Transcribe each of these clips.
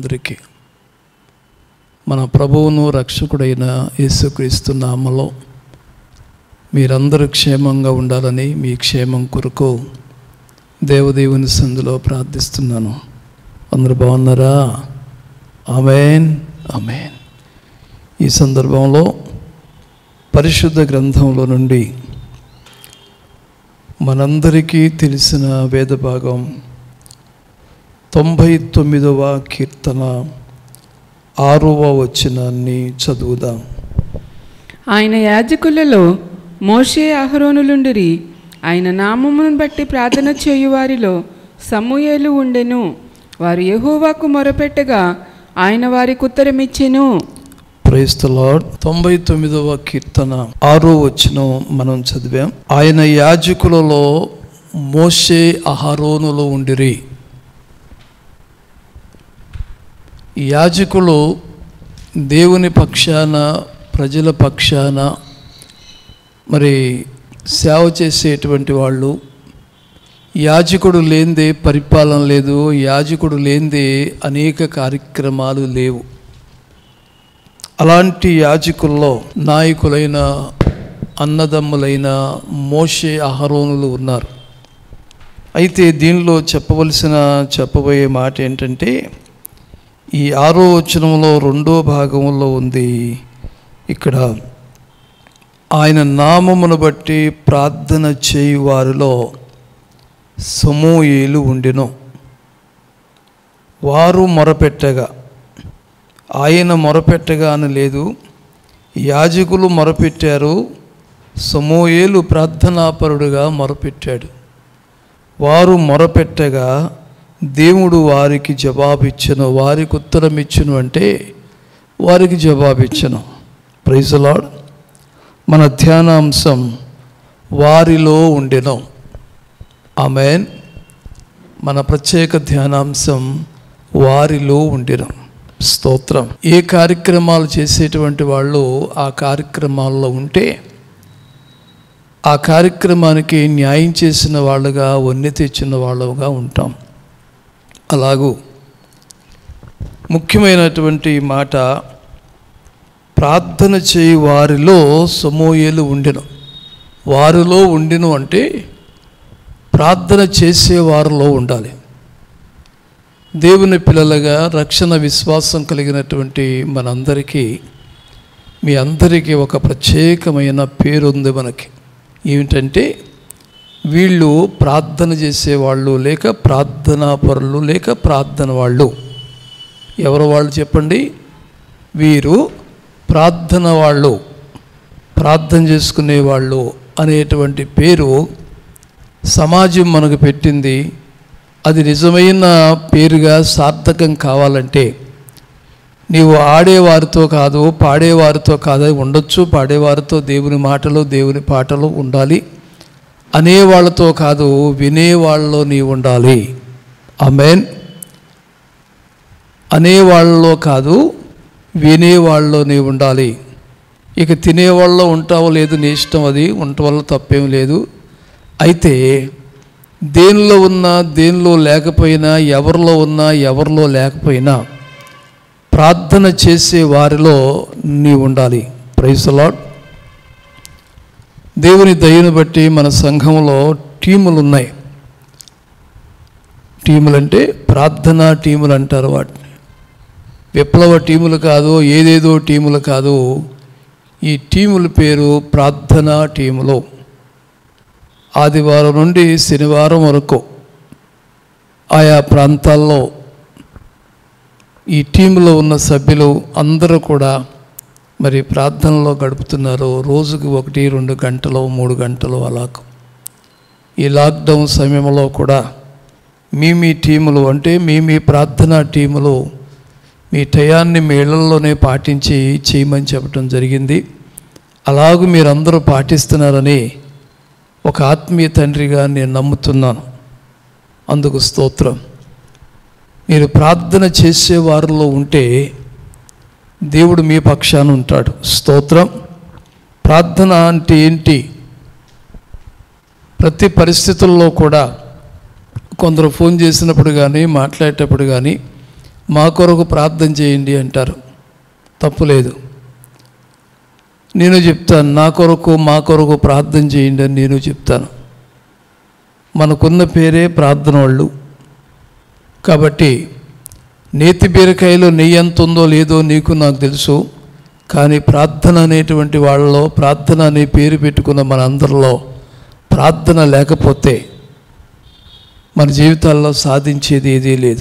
అందరికీ మన ప్రభువును రక్షకుడైన యేసుక్రీస్తు నామలో మీరందరూ క్షేమంగా ఉండాలని మీ క్షేమం కొరకు దేవదేవుని సందులో ప్రార్థిస్తున్నాను అందరూ బాగున్నారా ఆమెన్ ఆమెన్ ఈ సందర్భంలో పరిశుద్ధ గ్రంథంలో నుండి మనందరికీ తెలిసిన వేద భాగం తొంభై తొమ్మిదవ కీర్తన ఆరవ వచనాన్ని చదువుదాం ఆయన యాజకులలో మోషే అహరోనులుండిరి ఆయన నామమును బట్టి ప్రార్థన చేయు వారిలో సమూయేలు ఉండెను వారు యెహోవాకు మొరపెట్టగా ఆయన వారికి ఉత్తరమిచ్చెను ప్రైస్ ద లార్డ్ తొంభై తొమ్మిదవ కీర్తన ఆరో వచనం మనం చదివాం ఆయన యాజకులలో మోషే అహరోనులో ఉండిరి ఈ యాజకులు దేవుని పక్షాన ప్రజల పక్షాన మరి సేవ చేసేటువంటి వాళ్ళు యాజకుడు లేనిదే పరిపాలన లేదు యాజకుడు లేనిదే అనేక కార్యక్రమాలు లేవు అలాంటి యాజకుల్లో నాయకులైన అన్నదమ్ములైన మోషే అహరోనులు ఉన్నారు అయితే దీనిలో చెప్పవలసిన చెప్పబోయే మాట ఏంటంటే ఈ ఆరో వచనంలో రెండో భాగంలో ఉంది ఇక్కడ ఆయన నామమును బట్టి ప్రార్థన చేయు వారిలో సమూయేలు ఉండెను వారు మొరపెట్టగా ఆయన మొరపెట్టగా అని లేదు యాజకులు మొరపెట్టారు సమూయేలు ప్రార్థనాపరుడుగా మొరపెట్టాడు వారు మొరపెట్టగా దేవుడు వారికి జవాబిచ్చను వారికి ఉత్తరం ఇచ్చును అంటే వారికి జవాబిచ్చను ప్రైజలాడ్ మన ధ్యానాంశం వారిలో ఉండెను ఆమెన్ మన ప్రత్యేక ధ్యానాంశం వారిలో ఉండెను స్తోత్రం ఏ కార్యక్రమాలు చేసేటువంటి వాళ్ళు ఆ కార్యక్రమాల్లో ఉంటే ఆ కార్యక్రమానికి న్యాయం చేసిన వాళ్ళుగా వన్నె తెచ్చిన వాళ్ళుగా ఉంటాం అలాగూ ముఖ్యమైనటువంటి మాట ప్రార్థన చేయి వారిలో సమూయేలు ఉండెను వారిలో ఉండిను అంటే ప్రార్థన చేసే వారిలో ఉండాలి దేవుని పిల్లలుగా రక్షణ విశ్వాసం కలిగినటువంటి మనందరికీ మీ అందరికీ ఒక ప్రత్యేకమైన పేరు ఉంది మనకి ఏమిటంటే వీళ్ళు ప్రార్థన చేసేవాళ్ళు లేక ప్రార్థనా పరులు లేక ప్రార్థన వాళ్ళు ఎవరు వాళ్ళు చెప్పండి వీరు ప్రార్థన వాళ్ళు ప్రార్థన చేసుకునే వాళ్ళు అనేటువంటి పేరు సమాజం మనకు పెట్టింది అది నిజమైన పేరుగా సార్థకం కావాలంటే నీవు ఆడేవారితో కాదు పాడేవారితో కాదు ఉండొచ్చు పాడేవారితో దేవుని మాటలు దేవుని పాటలు ఉండాలి అనేవాళ్ళతో కాదు వినేవాళ్ళలో నీవు ఉండాలి ఆమెన్ అనేవాళ్ళలో కాదు వినేవాళ్ళలో నీవు ఉండాలి ఇక తినేవాళ్ళలో ఉంటావో లేదు నీ ఇష్టం అది ఉండటం వల్ల తప్పేం లేదు అయితే దేనిలో ఉన్నా దేనిలో లేకపోయినా ఎవరిలో ఉన్నా ఎవరిలో లేకపోయినా ప్రార్థన చేసే వారిలో నీ ఉండాలి ప్రైజ్ లాడ్ దేవుని దయను బట్టి మన సంఘంలో టీములు ఉన్నాయి టీములు అంటే ప్రార్థనా టీములు అంటారు వాటిని విప్లవ టీములు కాదు ఏదేదో టీములు కాదు ఈ టీముల పేరు ప్రార్థనా టీములు ఆదివారం నుండి శనివారం వరకు ఆయా ప్రాంతాల్లో ఈ టీంలో ఉన్న సభ్యులు అందరూ కూడా మరి ప్రార్థనలో గడుపుతున్నారు రోజుకి ఒకటి రెండు గంటలు మూడు గంటలు అలా ఈ లాక్డౌన్ సమయంలో కూడా మీ మీ టీములు అంటే మీ మీ ప్రార్థనా టీములు మీ టయాన్ని మీ ఇళ్లలోనే పాటించి చేయమని చెప్పడం జరిగింది అలాగూ మీరందరూ పాటిస్తున్నారని ఒక ఆత్మీయ తండ్రిగా నేను నమ్ముతున్నాను అందుకు స్తోత్రం మీరు ప్రార్థన చేసే వారిలో ఉంటే దేవుడు మీ పక్షాన ఉంటాడు స్తోత్రం ప్రార్థన అంటే ఏంటి ప్రతి పరిస్థితుల్లో కూడా కొందరు ఫోన్ చేసినప్పుడు కానీ మాట్లాడేటప్పుడు కానీ మా కొరకు ప్రార్థన చేయండి అంటారు తప్పులేదు నేను చెప్తాను నా కొరకు మా కొరకు ప్రార్థన చేయండి అని నేను చెప్తాను మనకున్న పేరే ప్రార్థన వాళ్ళు కాబట్టి నేతి బీరకాయలో నెయ్యి ఎంత ఉందో లేదో నీకు నాకు తెలుసు కానీ ప్రార్థన అనేటువంటి వాళ్ళలో ప్రార్థన అనే పేరు పెట్టుకున్న మనందరిలో ప్రార్థన లేకపోతే మన జీవితాల్లో సాధించేది ఏదీ లేదు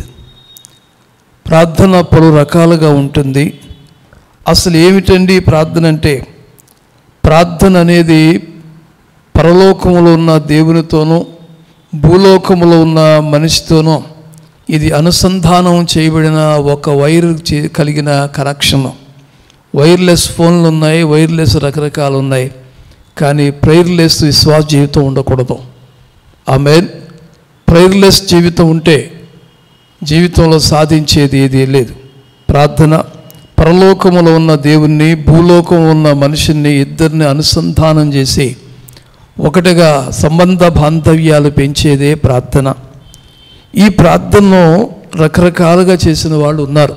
ప్రార్థన పలు రకాలుగా ఉంటుంది అసలు ఏమిటండి ప్రార్థన అంటే ప్రార్థన అనేది పరలోకములో ఉన్న దేవునితోనూ భూలోకములో ఉన్న మనిషితోనూ ఇది అనుసంధానం చేయబడిన ఒక వైర్ చే- కలిగిన కనెక్షన్ వైర్లెస్ ఫోన్లు ఉన్నాయి వైర్లెస్ రకరకాలు ఉన్నాయి కానీ ప్రేర్లెస్ విశ్వాస జీవితం ఉండకూడదు ఆమె ప్రేర్లెస్ జీవితం ఉంటే జీవితంలో సాధించేది ఏదీ లేదు ప్రార్థన పరలోకములో ఉన్న దేవుణ్ణి భూలోకంలో ఉన్న మనిషిని ఇద్దరిని అనుసంధానం చేసి ఒకటిగా సంబంధ బాంధవ్యాలు పెంచేదే ప్రార్థన ఈ ప్రార్థనను రకరకాలుగా చేసిన వాళ్ళు ఉన్నారు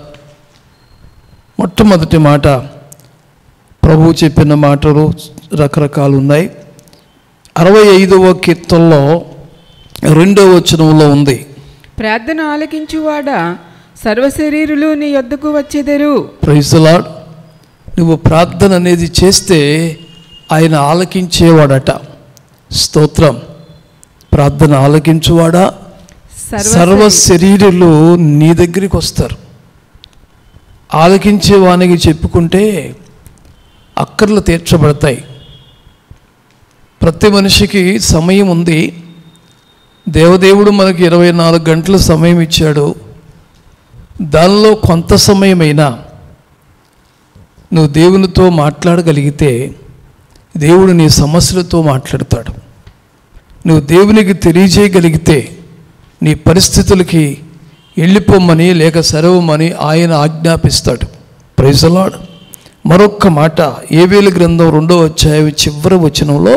మొట్టమొదటి మాట ప్రభు చెప్పిన మాటలు రకరకాలు ఉన్నాయి అరవై ఐదవ కీర్తనలో రెండవ వచనంలో ఉంది ప్రార్థన ఆలకించువాడా సర్వశరీరులు నీ యొద్దకు వచ్చెదరు ప్రైజలాడ్ నువ్వు ప్రార్థన అనేది చేస్తే ఆయన ఆలకించేవాడట స్తోత్రం ప్రార్థన ఆలకించువాడా సర్వ శరీరులు నీ దగ్గరికి వస్తారు ఆలకించే వానికి చెప్పుకుంటే అక్కర్లు తీర్చబడతాయి ప్రతి మనిషికి సమయం ఉంది దేవదేవుడు మనకి ఇరవై నాలుగు గంటల సమయం ఇచ్చాడు దానిలో కొంత సమయమైనా నువ్వు దేవునితో మాట్లాడగలిగితే దేవుడు నీ సమస్యలతో మాట్లాడతాడు నువ్వు దేవునికి తెలియజేయగలిగితే నీ పరిస్థితులకి వెళ్ళిపోమని లేక సెలవుమని ఆయన ఆజ్ఞాపిస్తాడు ప్రైజలాడ్ మరొక్క మాట ఏవేలు గ్రంథం రెండో అధ్యాయం చివరి వచనంలో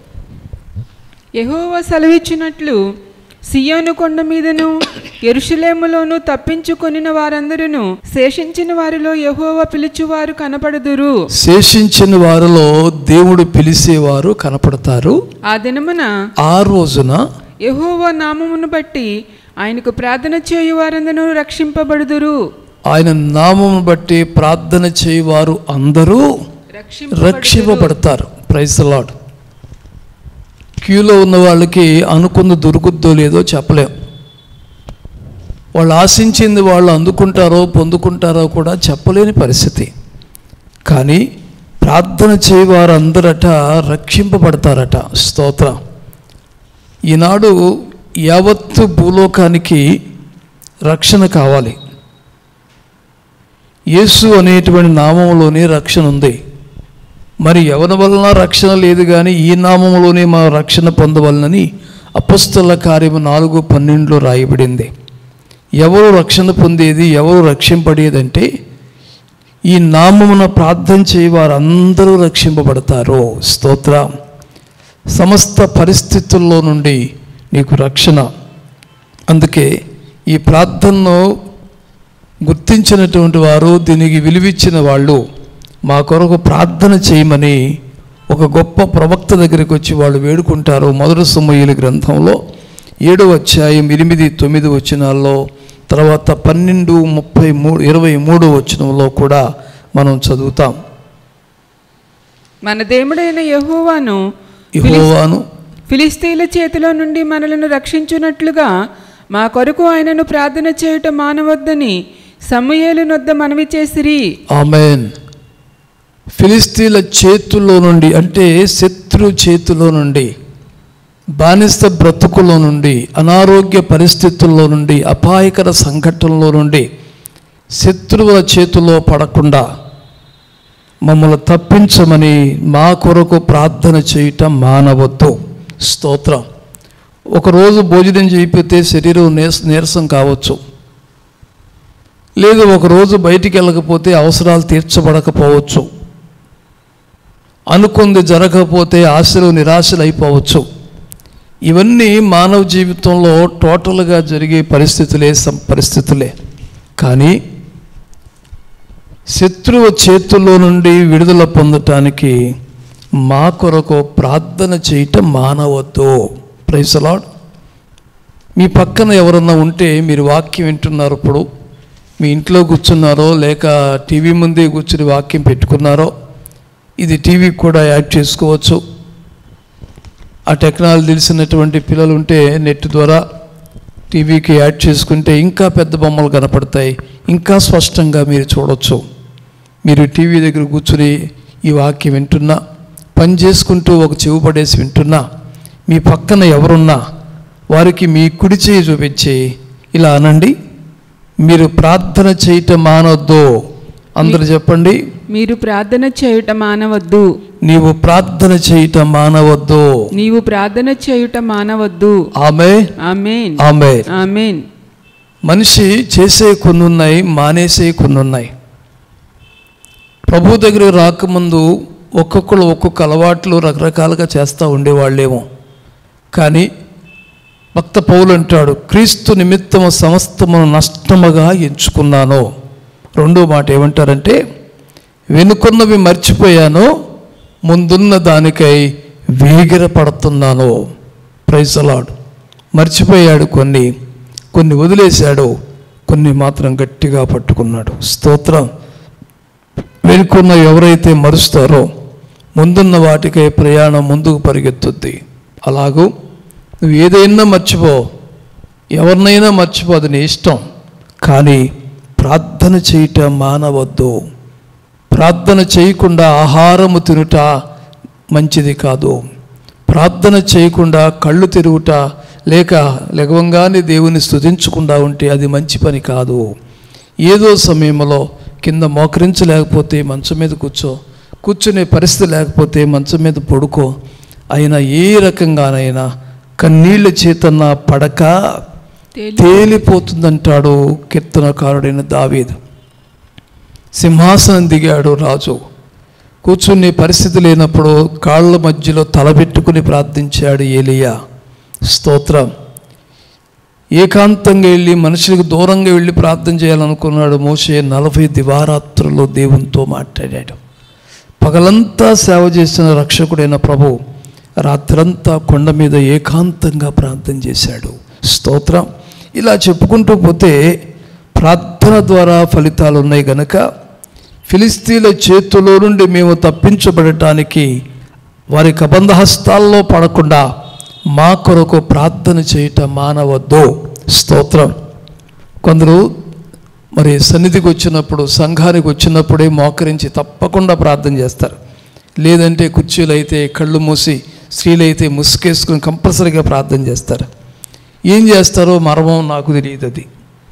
యెహోవా సెలవిచ్చినట్లు సియోను కొండ మీదను ఎరుషులేములోను తప్పించుకొనిన వారందరూ శేషించిన వారిలో యెహోవా పిలుచువారు కనపడుదురు శేషించిన వారిలో దేవుడు పిలిచేవారు కనపడతారు ఆ దినమున ఆ రోజున యెహోవా నామమును బట్టి ఆయనకు ప్రార్థన చేయు వారందరూ రక్షింపబడుదురు ఆయన నామమును బట్టి ప్రార్థన చేయవారు అందరూ రక్షింపబడతారు ప్రైజ్ లాడ్ క్యూలో ఉన్న వాళ్ళకి అనుకుంది దొరుకుద్దో లేదో చెప్పలేం వాళ్ళు ఆశించింది వాళ్ళు అందుకుంటారో పొందుకుంటారో కూడా చెప్పలేని పరిస్థితి కానీ ప్రార్థన చేయవారు అందరట రక్షింపబడతారట స్తోత్రం ఈనాడు యావత్తు భూలోకానికి రక్షణ కావాలి యేసు అనేటువంటి నామంలోనే రక్షణ ఉంది మరి ఎవరి వలన రక్షణ లేదు కానీ ఈ నామంలోనే మా రక్షణ పొందవలనని అపస్తుల కార్యము నాలుగు పన్నెండులో రాయబడింది ఎవరు రక్షణ పొందేది ఎవరు రక్షింపడేదంటే ఈ నామమున ప్రార్థన చేయవారు అందరూ రక్షింపబడతారు స్తోత్ర సమస్త పరిస్థితుల్లో నుండి నీకు రక్షణ అందుకే ఈ ప్రార్థనను గుర్తించినటువంటి వారు దీనికి విలువిచ్చిన వాళ్ళు మా కొరకు ప్రార్థన చేయమని ఒక గొప్ప ప్రవక్త దగ్గరికి వచ్చి వాళ్ళు వేడుకుంటారు మొదటి సమయలు గ్రంథంలో ఏడవ అధ్యాయం ఎనిమిది తొమ్మిది వచనాల్లో తర్వాత పన్నెండు ముప్పై మూడు ఇరవై మూడు వచనంలో కూడా మనం చదువుతాం మన దేవుడైన యెహోవాను యెహోవాను ఫిలిస్తీన్ల చేతిలో నుండి మనలను రక్షించున్నట్లుగా మా కొరకు ఆయనను ప్రార్థన చేయుట మానవద్దని సమూయేలు నొద్ద మనవి చేసిరి ఆమెన్ ఫిలిస్తీన్ల చేతుల్లో నుండి అంటే శత్రు చేతిలో నుండి బానిస బ్రతుకులో నుండి అనారోగ్య పరిస్థితుల్లో నుండి అపాయకర సంఘటనలో నుండి శత్రువుల చేతిలో పడకుండా మమ్మల్ని తప్పించమని మా కొరకు ప్రార్థన చేయటం మానవద్దు స్తోత్రం ఒకరోజు భోజనం చేయకపోతే శరీరం నీరస నీరసం కావచ్చు లేదు ఒకరోజు బయటికి వెళ్ళకపోతే అవసరాలు తీర్చబడకపోవచ్చు అనుకుంది జరగకపోతే ఆశలు నిరాశలు అయిపోవచ్చు ఇవన్నీ మానవ జీవితంలో టోటల్గా జరిగే పరిస్థితులే సం- పరిస్థితులే కానీ శత్రువు చేతుల్లో నుండి విడుదల పొందటానికి మా కొరకు ప్రార్థన చేయటం మానవద్దు ప్రైసలాడ్ మీ పక్కన ఎవరన్నా ఉంటే మీరు వాక్యం వింటున్నారు ఇప్పుడు మీ ఇంట్లో కూర్చున్నారో లేక టీవీ ముందే కూర్చుని వాక్యం పెట్టుకున్నారో ఇది టీవీకి కూడా యాడ్ చేసుకోవచ్చు ఆ టెక్నాలజీ తెలిసినటువంటి పిల్లలు ఉంటే నెట్ ద్వారా టీవీకి యాడ్ చేసుకుంటే ఇంకా పెద్ద బొమ్మలు కనపడతాయి ఇంకా స్పష్టంగా మీరు చూడొచ్చు మీరు టీవీ దగ్గర కూర్చుని ఈ వాక్యం వింటున్నా పని చేసుకుంటూ ఒక చెవు పడేసి వింటున్నా మీ పక్కన ఎవరున్నా వారికి మీ కుడి చేయి చూపించి ఇలా అనండి మీరు ప్రార్థన చేయటం మానొద్దు అందరు చెప్పండి మీరు ప్రార్థన చేయుట మానవద్దు నీవు ప్రార్థన చేయటం మానవద్దు నీవు ప్రార్థన చేయుట మానవద్దు ఆమె ఆమెన్ ఆమె ఆమెన్ మనిషి చేసే కొన్ని ఉన్నాయి మానేసే కొన్ని ఉన్నాయి ప్రభు దగ్గర రాకముందు ఒక్కొక్కరు ఒక్కొక్క అలవాట్లు రకరకాలుగా చేస్తూ ఉండేవాళ్ళేమో కానీ భక్త పౌలు అంటాడు క్రీస్తు నిమిత్తము సమస్తమును నష్టముగా ఎంచుకున్నాను రెండో మాట ఏమంటారంటే వెనుకున్నవి మర్చిపోయాను ముందున్న దానికై వేగిర పడుతున్నాను ప్రైజలాడు మర్చిపోయాడు కొన్ని కొన్ని వదిలేశాడు కొన్ని మాత్రం గట్టిగా పట్టుకున్నాడు స్తోత్రం వెనుకున్న ఎవరైతే మరుస్తారో ముందున్న వాటికై ప్రయాణం ముందుకు పరిగెత్తుద్ది అలాగూ నువ్వు ఏదైనా మర్చిపో ఎవరినైనా మర్చిపో అది నీ ఇష్టం కానీ ప్రార్థన చేయటం మానవద్దు ప్రార్థన చేయకుండా ఆహారము తినుట మంచిది కాదు ప్రార్థన చేయకుండా కళ్ళు తెరువుట లేక లెగవంగానే దేవుని స్తుతించకుండా ఉంటే అది మంచి పని కాదు ఏదో సమయంలో కింద మోకరించలేకపోతే మంచం మీద కూర్చో కూర్చునే పరిస్థితి లేకపోతే మంచం మీద పడుకో అయినా ఏ రకంగానైనా కన్నీళ్ళ చేతన్న పడక తేలి- తేలిపోతుందంటాడు కీర్తనకారుడైన దావీదు సింహాసనం దిగాడు రాజు కూర్చునే పరిస్థితి లేనప్పుడు కాళ్ళ మధ్యలో తలబెట్టుకుని ప్రార్థించాడు ఏలియా స్తోత్రం ఏకాంతంగా వెళ్ళి మనుషులకు దూరంగా వెళ్ళి ప్రార్థన చేయాలనుకున్నాడు మోసే నలభై దివారాత్రులు దేవునితో మాట్లాడాడు పగలంతా సేవ చేసిన రక్షకుడైన ప్రభు రాత్రంతా కొండ మీద ఏకాంతంగా ప్రార్థన చేశాడు స్తోత్రం ఇలా చెప్పుకుంటూ పోతే ప్రార్థన ద్వారా ఫలితాలు ఉన్నాయి గనక ఫిలిస్తీన్ల చేతిలో నుండి మేము తప్పించబడటానికి వారి కబంధ హస్తాల్లో పడకుండా మా కొరకు ప్రార్థన చేయటం మానవద్దు స్తోత్రం కొందరు మరి సన్నిధికి వచ్చినప్పుడు సంఘానికి వచ్చినప్పుడే మోకరించి తప్పకుండా ప్రార్థన చేస్తారు లేదంటే కుర్చీలు అయితే కళ్ళు మూసి స్త్రీలైతే ముసుకేసుకుని కంపల్సరీగా ప్రార్థన చేస్తారు ఏం చేస్తారో మర్మం నాకు తెలియదు అది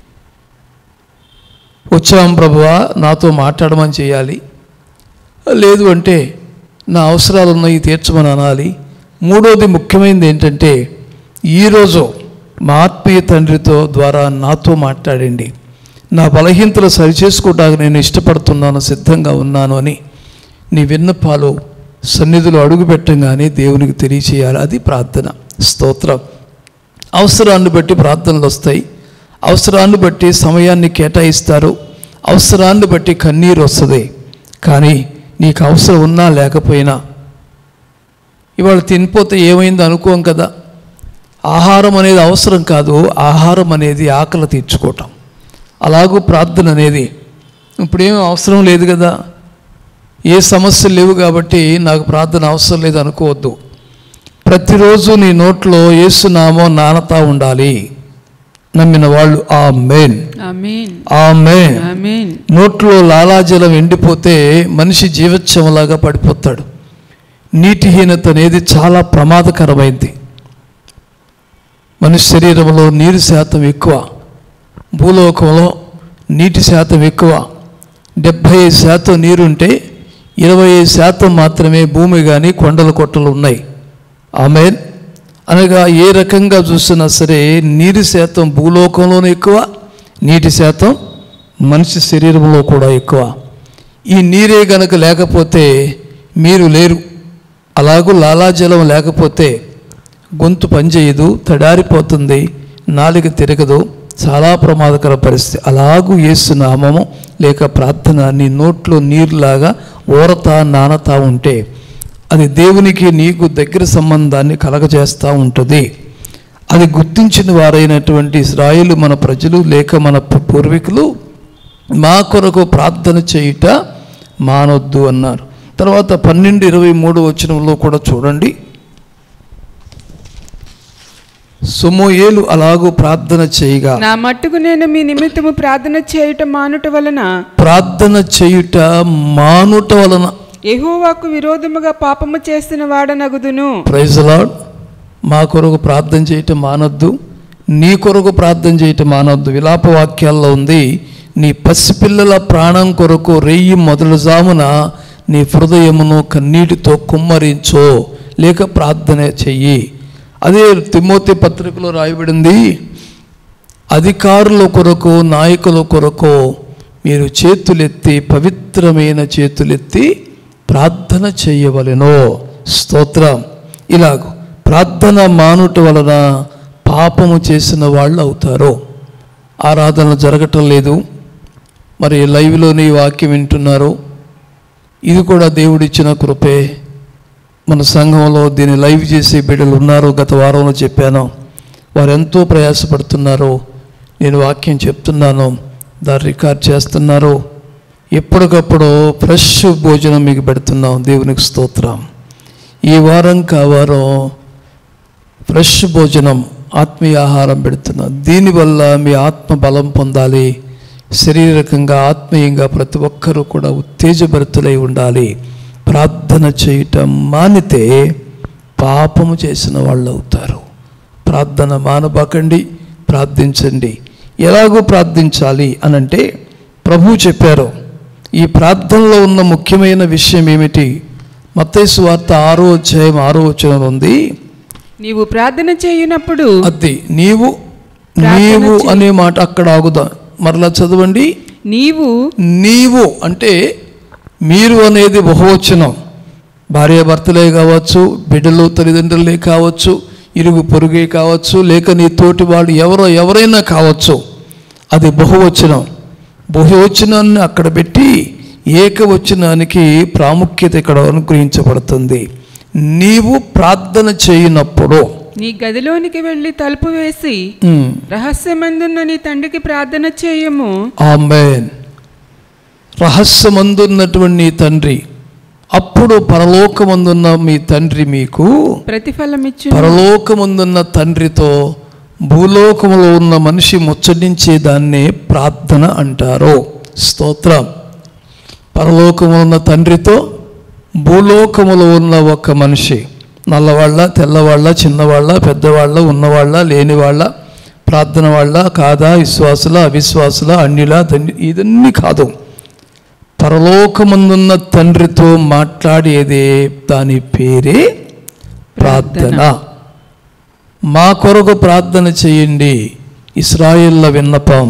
వచ్చాం ప్రభువా నాతో మాట్లాడమని చేయాలి లేదు అంటే నా అవసరాలు ఉన్నాయి తీర్చమని అనాలి మూడోది ముఖ్యమైనది ఏంటంటే ఈరోజు మా ఆత్మీయ తండ్రితో ద్వారా నాతో మాట్లాడండి నా బలహీనతలు సరిచేసుకోవడానికి నేను ఇష్టపడుతున్నాను సిద్ధంగా ఉన్నాను అని నీ విన్నపాలు సన్నిధిలో అడుగు పెట్టంగానే దేవునికి తెలియచేయాలి అది ప్రార్థన స్తోత్రం అవసరాన్ని బట్టి ప్రార్థనలు వస్తాయి అవసరాన్ని బట్టి సమయాన్ని కేటాయిస్తారు అవసరాన్ని బట్టి కన్నీరు వస్తుంది కానీ నీకు అవసరం ఉన్నా లేకపోయినా ఇవాళ తినిపోతే ఏమైంది అనుకోం కదా ఆహారం అనేది అవసరం కాదు ఆహారం అనేది ఆకలి తీర్చుకోవటం అలాగూ ప్రార్థన అనేది ఇప్పుడేం అవసరం లేదు కదా ఏ సమస్యలు లేవు కాబట్టి నాకు ప్రార్థన అవసరం లేదు అనుకోవద్దు ప్రతిరోజు నీ నోట్లో ఏసునామం నానతా ఉండాలి నమ్మిన వాళ్ళు ఆ మెయిన్ ఆమెన్ ఆ మెయిన్ ఆమెన్ నోట్లో లాలాజలం ఎండిపోతే మనిషి జీవోత్సవంలాగా పడిపోతాడు నీటిహీనత అనేది చాలా ప్రమాదకరమైంది మనిషి శరీరంలో నీరు శాతం ఎక్కువ భూలోకంలో నీటి శాతం ఎక్కువ డెబ్భై ఐదు శాతం నీరుంటే ఇరవై ఐదు శాతం మాత్రమే భూమి కానీ కొండల కొట్టలు ఉన్నాయి ఆమె అనగా ఏ రకంగా చూసినా సరే నీరు శాతం భూలోకంలోనూ ఎక్కువ నీటి శాతం మనిషి శరీరంలో కూడా ఎక్కువ ఈ నీరే గనక లేకపోతే మీరు లేరు అలాగూ లాలాజలం లేకపోతే గొంతు పనిచేయదు తడారిపోతుంది నాలుక తిరగదు చాలా ప్రమాదకర పరిస్థితి అలాగూ యేసు నామము లేక ప్రార్థన నీ నోట్లో నీరులాగా ఊరతా నానతా ఉంటే అది దేవునికి నీకు దగ్గర సంబంధాన్ని కలగజేస్తూ ఉంటుంది అది గుర్తించిన వారైనటువంటి ఇస్రాయేలు మన ప్రజలు లేక మన పు- పూర్వీకులు మా కొరకు ప్రార్థన చేయుట మానొద్దు అన్నారు తర్వాత పన్నెండు ఇరవై మూడు వచనంలో కూడా చూడండి సుమోయేలు అలాగూ ప్రార్థన చేయగా నా మట్టుకు నేను మీ నిమిత్తము ప్రార్థన చేయుట మానుట వలన ప్రార్థన చేయుట మానుట వలన యెహోవాకు విరోధముగా పాపము చేసిన వాడనగుదును ప్రైజ్ లాడ్ మా కొరకు ప్రార్థన చేయటం మానొద్దు నీ కొరకు ప్రార్థన చేయటం మానొద్దు విలాప వాక్యాల్లో ఉంది నీ పసిపిల్లల ప్రాణం కొరకు రెయ్యి మొదలుజామున నీ హృదయమును కన్నీటితో కుమ్మరించో లేక ప్రార్థన చెయ్యి అదే తిమోతి పత్రికలో రాయబడింది అధికారుల కొరకు నాయకుల కొరకు మీరు చేతులెత్తి పవిత్రమైన చేతులెత్తి ప్రార్థన చేయవలెనో స్తోత్రం ఇలాగ ప్రార్థన మానుట వలన పాపము చేసిన వాళ్ళు అవుతారు ఆరాధన జరగటం లేదు మరి లైవ్లోని ఈ వాక్యం వింటున్నారు ఇది కూడా దేవుడిచ్చిన కృపే మన సంఘంలో దీన్ని లైవ్ చేసే బిడ్డలు ఉన్నారు గత వారంలో చెప్పాను వారు ఎంతో ప్రయాసపడుతున్నారు నేను వాక్యం చెప్తున్నాను దాన్ని రికార్డ్ చేస్తున్నారు ఎప్పటికప్పుడు ఫ్రెష్ భోజనం మీకు పెడుతున్నాం దేవునికి స్తోత్రం ఈ వారం కావారం ఫ్రెష్ భోజనం ఆత్మీయ ఆహారం పెడుతున్నాం దీనివల్ల మీ ఆత్మ బలం పొందాలి శారీరకంగా ఆత్మీయంగా ప్రతి ఒక్కరూ కూడా ఉత్తేజభరితులై ఉండాలి ప్రార్థన చేయటం మానితే పాపము చేసిన వాళ్ళు అవుతారు ప్రార్థన మానబాకండి ప్రార్థించండి ఎలాగో ప్రార్థించాలి అనంటే ప్రభు చెప్పారు ఈ ప్రార్థనలో ఉన్న ముఖ్యమైన విషయం ఏమిటి మత్తైసు వార్త ఆరో అధ్యాయం ఆరో వచనం ఉంది నీవు ప్రార్థన చేయునప్పుడు అది నీవు ప్రార్థన నీవు చేయి. అనే మాట అక్కడ ఆగుదా మరలా చదవండి నీవు నీవు అంటే మీరు అనేది బహువచనం భార్యాభర్తలే కావచ్చు బిడ్డలు తల్లిదండ్రులే కావచ్చు ఇరుగు పొరుగే కావచ్చు లేక నీ తోటి వాళ్ళు ఎవరో ఎవరైనా కావచ్చు అది బహువచనం బహువచనాన్ని అక్కడ పెట్టి ఏకవచనానికి ప్రాముఖ్యత ఇక్కడ అనుగ్రహించబడుతుంది నీవు ప్రార్థన చేయనప్పుడు నీ గదిలోనికి వెళ్ళి తలుపు వేసి ఉమ్, రహస్యమందున్న నీ తండ్రికి ప్రార్థన చేయము ఆమెన్ రహస్యమందున్నటువంటి నీ తండ్రి అప్పుడు పరలోకమందున్న మీ తండ్రి మీకు ప్రతిఫలమిచ్చు పరలోకమందున్న తండ్రితో భూలోకములో ఉన్న మనిషి ముచ్చటించే దాన్నే ప్రార్థన అంటారు స్తోత్రం పరలోకములో ఉన్న తండ్రితో భూలోకములో ఉన్న ఒక మనిషి నల్లవాళ్ళ తెల్లవాళ్ళ చిన్నవాళ్ళ పెద్దవాళ్ళ ఉన్నవాళ్ళ లేనివాళ్ళ ప్రార్థన వాళ్ళ కాదా విశ్వాసుల అవిశ్వాసుల అన్యుల ధన్యు ఇదన్నీ కాదు పరలోకమందున్న తండ్రితో మాట్లాడేదే దాని పేరే ప్రార్థన మా కొరకు ప్రార్థన చేయండి ఇస్రాయేళ్ల విన్నపం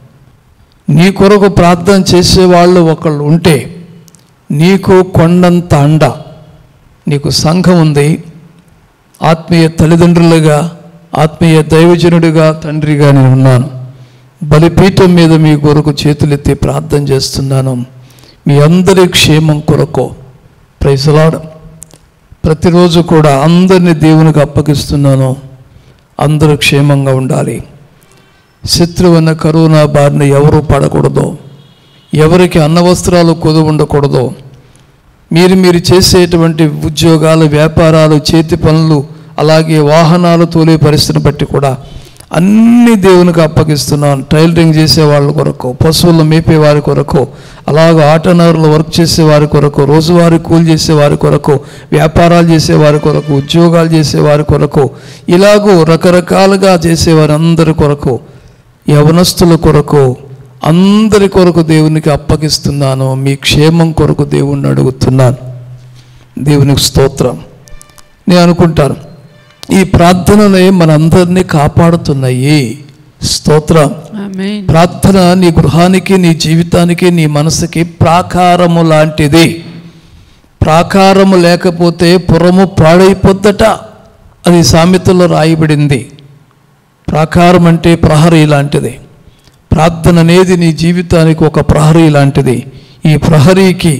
నీ కొరకు ప్రార్థన చేసేవాళ్ళు ఒకళ్ళు ఉంటే నీకు కొండంత అండ నీకు సంఘం ఉంది ఆత్మీయ తల్లిదండ్రులుగా ఆత్మీయ దైవజనుడిగా తండ్రిగా నేను ఉన్నాను బలిపీఠం మీద మీ కొరకు చేతులెత్తి ప్రార్థన చేస్తున్నాను మీ అందరి క్షేమం కొరకు ప్రైజలాడ ప్రతిరోజు కూడా అందరినీ దేవునికి అప్పగిస్తున్నాను అందరూ క్షేమంగా ఉండాలి శత్రువైన కరోనా బారిన ఎవరు పడకూడదు ఎవరికి అన్నవస్త్రాలు కొదు ఉండకూడదు మీరు మీరు చేసేటువంటి ఉద్యోగాలు వ్యాపారాలు చేతి పనులు అలాగే వాహనాలు తోలే పరిస్థితిని బట్టి కూడా అన్ని దేవునికి అప్పగిస్తున్నాను టైలరింగ్ చేసే వాళ్ళ కొరకు పశువులు మేపే వారి కొరకు అలాగే ఆటోనర్లు వర్క్ చేసే వారి కొరకు రోజువారీ కూలి చేసే వారి కొరకు వ్యాపారాలు చేసే వారి కొరకు ఉద్యోగాలు చేసే వారి కొరకు ఇలాగూ రకరకాలుగా చేసేవారి అందరి కొరకు యవనస్తుల కొరకు అందరి కొరకు దేవునికి అప్పగిస్తున్నాను మీ క్షేమం కొరకు దేవుణ్ణి అడుగుతున్నాను దేవునికి స్తోత్రం నేను అనుకుంటాను ఈ ప్రార్థనలే మనందరినీ కాపాడుతున్నాయి స్తోత్రం ఆమేన్ ప్రార్థన నీ గృహానికి నీ జీవితానికి నీ మనసుకి ప్రాకారము లాంటిది ప్రాకారము లేకపోతే పురము పాడైపోద్దట అది సామెతలో రాయబడింది ప్రాకారం అంటే ప్రహరీ లాంటిది ప్రార్థన అనేది నీ జీవితానికి ఒక ప్రహరీ లాంటిది ఈ ప్రహరీకి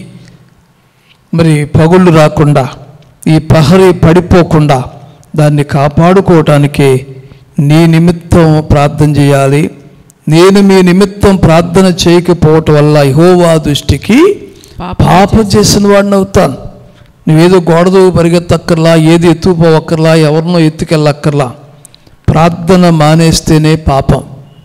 మరి పగుళ్ళు రాకుండా ఈ ప్రహరీ పడిపోకుండా దాన్ని కాపాడుకోవటానికి నీ నిమిత్తం ప్రార్థన చేయాలి నేను మీ నిమిత్తం ప్రార్థన చేయకపోవటం వల్ల యెహోవా దృష్టికి పాపం చేసిన వాడిని అవుతాను నువ్వేదో గోడదు పరిగెత్తక్కర్లా ఏది ఎత్తుకుపోవక్కర్లా ఎవరినో ఎత్తుకెళ్ళక్కర్లా ప్రార్థన మానేస్తేనే పాపం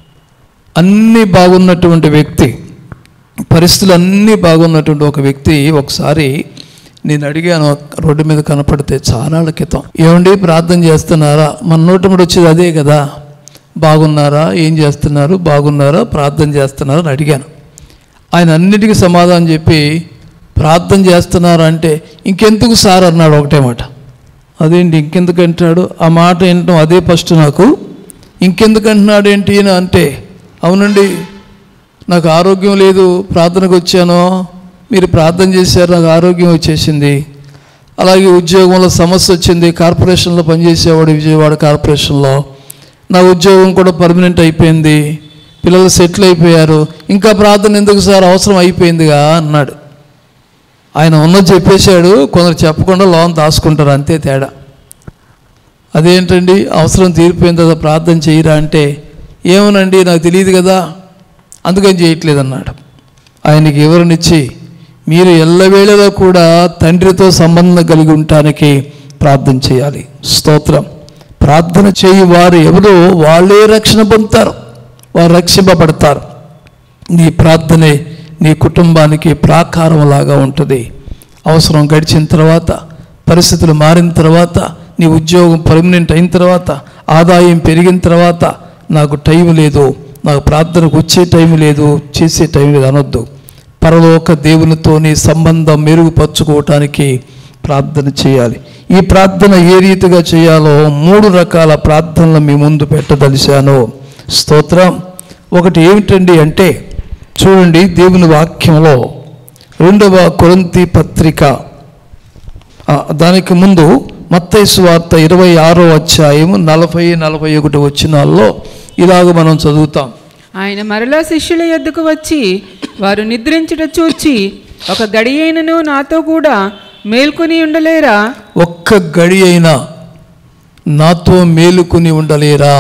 అన్నీ బాగున్నటువంటి వ్యక్తి పరిస్థితులు అన్నీ బాగున్నటువంటి ఒక వ్యక్తి ఒకసారి నేను అడిగాను రోడ్డు మీద కనపడితే చాలా క్రితం ఏమండి ప్రార్థన చేస్తున్నారా మన నోటి మీద వచ్చేది అదే కదా బాగున్నారా ఏం చేస్తున్నారు బాగున్నారా ప్రార్థన చేస్తున్నారా అని అడిగాను ఆయన అన్నిటికీ సమాధానం చెప్పి ప్రార్థన చేస్తున్నారు అంటే ఇంకెందుకు సార్ అన్నాడు ఒకటే మాట అదేంటి ఇంకెందుకు అంటున్నాడు ఆ మాట వినటం అదే ఫస్ట్ నాకు ఇంకెందుకు అంటున్నాడు ఏంటి అని అంటే అవునండి నాకు ఆరోగ్యం లేదు ప్రార్థనకు వచ్చాను మీరు ప్రార్థన చేశారు నాకు ఆరోగ్యం వచ్చేసింది అలాగే ఉద్యోగంలో సమస్య వచ్చింది కార్పొరేషన్లో పనిచేసేవాడు విజయవాడ కార్పొరేషన్లో నా ఉద్యోగం కూడా పర్మనెంట్ అయిపోయింది పిల్లలు సెటిల్ అయిపోయారు ఇంకా ప్రార్థన ఎందుకు సార్ అవసరం అయిపోయిందిగా అన్నాడు ఆయన ఉన్నది చెప్పేశాడు కొందరు చెప్పకుండా లోన్ దాచుకుంటారు అంతే తేడా అదేంటండి అవసరం తీరిపోయిన తర్వాత ప్రార్థన చేయరా అంటే ఏమోనండి నాకు తెలియదు కదా అందుకని చేయట్లేదు అన్నాడు ఆయనకి వివరణిచ్చి మీరు ఎల్లవేళలో కూడా తండ్రితో సంబంధం కలిగి ఉండటానికి ప్రార్థన చేయాలి స్తోత్రం ప్రార్థన చేయి వారు ఎవరో వాళ్ళే రక్షణ పొందుతారు వారు రక్షింపబడతారు నీ ప్రార్థనే నీ కుటుంబానికి ప్రాకారంలాగా ఉంటుంది అవసరం గడిచిన తర్వాత పరిస్థితులు మారిన తర్వాత నీ ఉద్యోగం పర్మనెంట్ అయిన తర్వాత ఆదాయం పెరిగిన తర్వాత నాకు టైం లేదు నాకు ప్రార్థనకు వచ్చే టైం లేదు చేసే టైం లేదు అనొద్దు పరలోక దేవునితో నీ సంబంధం మెరుగుపరుచుకోవటానికి ప్రార్థన చేయాలి ఈ ప్రార్థన ఏ రీతిగా చేయాలో మూడు రకాల ప్రార్థనలు మీ ముందు పెట్టదలిశాను స్తోత్రం ఒకటి ఏమిటండి అంటే చూడండి దేవుని వాక్యంలో రెండవ కొరంతి పత్రిక ఆ, దానికి ముందు మత్తైసు వార్త ఇరవై ఆరో అధ్యాయము నలభై నలభై ఒకటి వచ్చినాల్లో ఇలాగ మనం చదువుతాం ఆయన మరలా శిష్యుల యొద్దకు వచ్చి వారు నిద్రించుట చూచి ఒక గడియైనను నాతో కూడా మేల్కొని ఉండలేరా ఒక్క గడి అయినా నాతో మేలుకుని ఉండలేరా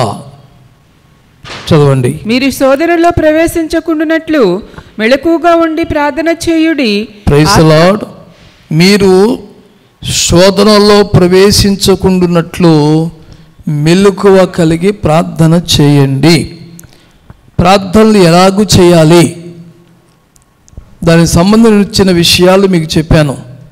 చదవండి మీరు సోదరులో ప్రవేశించకుండానట్లు మెళకుగా ఉండి ప్రార్థన చేయుడి ప్రైస్ లార్డ్ మీరు శోధనలో ప్రవేశించకుండానట్లు మెలకువ కలిగి ప్రార్థన చేయండి ప్రార్థనలు ఎలాగూ చేయాలి దానికి సంబంధించిన విషయాలు మీకు చెప్పాను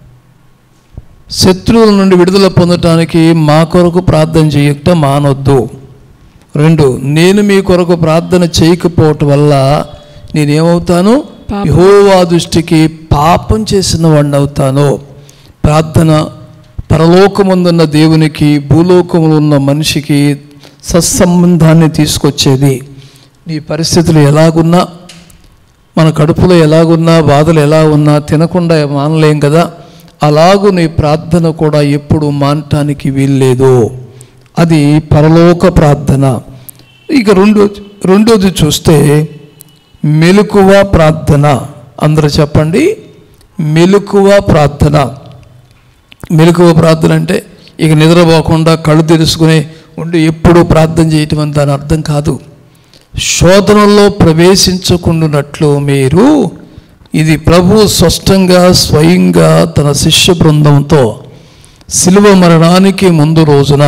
శత్రువుల నుండి విడుదల పొందటానికి మా కొరకు ప్రార్థన చేయట మానొద్దు రెండు నేను మీ కొరకు ప్రార్థన చేయకపోవటం వల్ల నేనేమవుతాను పాపం. యెహోవా దృష్టికి పాపం చేసిన వాడిని అవుతాను ప్రార్థన పరలోకముందున్న దేవునికి భూలోకములో ఉన్న మనిషికి సత్సంబంధాన్ని తీసుకొచ్చేది నీ పరిస్థితులు ఎలాగున్నా మన కడుపులో ఎలాగున్నా బాధలు ఎలా ఉన్నా తినకుండా మానలేం కదా అలాగూ నీ ప్రార్థన కూడా ఎప్పుడు మానటానికి వీల్లేదు అది పరలోక ప్రార్థన ఇక రెండో రెండోది చూస్తే మెలకువ ప్రార్థన అందరూ చెప్పండి మెలకువ ప్రార్థన మెలకువ ప్రార్థన అంటే ఇక నిద్రపోకుండా కళ్ళు తెరుచుకుని ఉండి ఎప్పుడూ ప్రార్థన చేయటం అని దాని అర్థం కాదు శోధనలో ప్రవేశించకుండానట్లు మీరు ఇది ప్రభు స్పష్టంగా స్వయంగా తన శిష్య బృందంతో శిలువ మరణానికి ముందు రోజున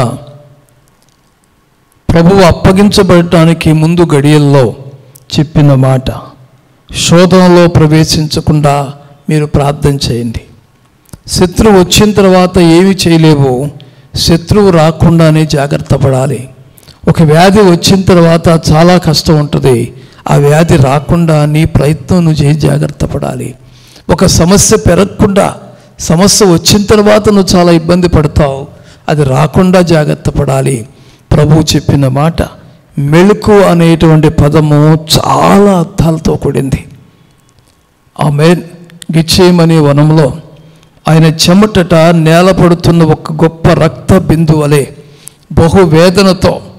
ప్రభువు అప్పగించబడటానికి ముందు గడియల్లో చెప్పిన మాట శోధనలో ప్రవేశించకుండా మీరు ప్రార్థన చేయండి శత్రువు వచ్చిన తర్వాత ఏమి చేయలేవు శత్రువు రాకుండానే జాగ్రత్త పడాలి ఒక వ్యాధి వచ్చిన తర్వాత చాలా కష్టం ఉంటుంది ఆ వ్యాధి రాకుండా నీ ప్రయత్నం నువ్వు చేసి జాగ్రత్త పడాలి ఒక సమస్య పెరగకుండా సమస్య వచ్చిన తర్వాత నువ్వు చాలా ఇబ్బంది పడతావు అది రాకుండా జాగ్రత్త పడాలి ప్రభు చెప్పిన మాట మెళుకు అనేటువంటి పదము చాలా అర్థాలతో కూడింది ఆమె గిచ్చేయమనే వనంలో ఆయన చెమటట నేల పడుతున్న ఒక గొప్ప రక్త బిందువలే బహు వేదనతో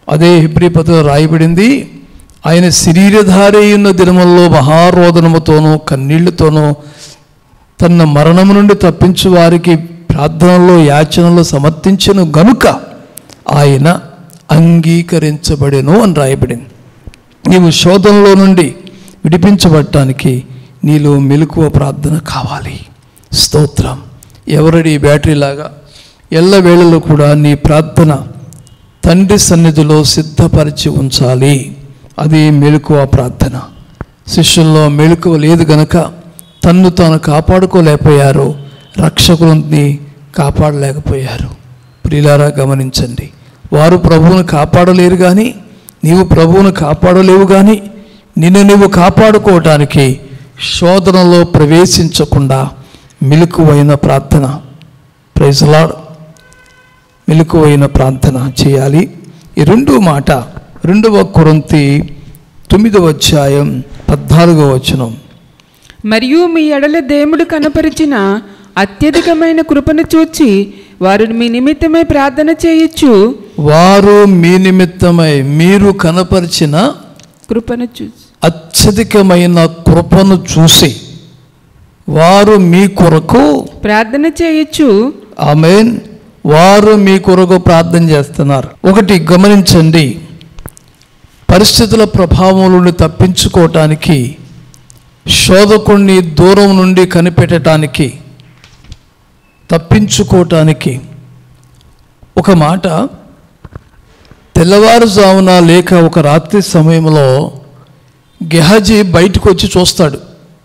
అదే హిబ్రిపతిలో రాయబడింది ఆయన శరీరధారి ఉన్న దినముల్లో మహారోదనముతోనూ కన్నీళ్లతోనూ తన మరణము నుండి తప్పించు వారికి ప్రార్థనలో యాచనలో సమర్థించను గనుక ఆయన అంగీకరించబడెను అని రాయబడింది నీవు శోధనలో నుండి విడిపించబడటానికి నీలో మెలకువ ప్రార్థన కావాలి స్తోత్రం ఎవరడి బ్యాటరీ లాగా ఎల్లవేళలో కూడా నీ ప్రార్థన తండ్రి సన్నిధిలో సిద్ధపరిచి ఉంచాలి అది మెలకువ ప్రార్థన శిష్యుల్లో మెలకువ లేదు గనక తన్ను తాను కాపాడుకోలేకపోయారు రక్షకుని కాపాడలేకపోయారు ప్రియులారా గమనించండి వారు ప్రభువును కాపాడలేరు కానీ నీవు ప్రభువును కాపాడలేవు కానీ నిన్ను నీవు కాపాడుకోవటానికి శోధనలో ప్రవేశించకుండా మెలకువైన ప్రార్థన ప్రైజలాడ్ మెలకువైన ప్రార్థన చేయాలి ఈ రెండో మాట రెండవ కొరంతి తొమ్మిదవ అధ్యాయం పద్నాలుగవ వచనం మరియు మీ ఎడల దేవుడు కనపరిచిన అత్యధికమైన కృపను చూచి వారు మీ నిమిత్తమై ప్రార్థన చేయొచ్చు వారు మీ నిమిత్తమై మీరు కనపరిచిన కృపను చూచి అత్యధికమైన కృపను చూసి వారు మీ కొరకు ప్రార్థన చేయొచ్చు ఆమెన్ వారు మీ కొరకు ప్రార్థన చేస్తున్నారు ఒకటి గమనించండి పరిస్థితుల ప్రభావం నుండి తప్పించుకోవటానికి శోధకుణ్ణి దూరం నుండి కనిపెట్టడానికి తప్పించుకోవటానికి ఒక మాట తెల్లవారుజామున లేక ఒక రాత్రి సమయంలో గెహజీ బయటకు వచ్చి చూస్తాడు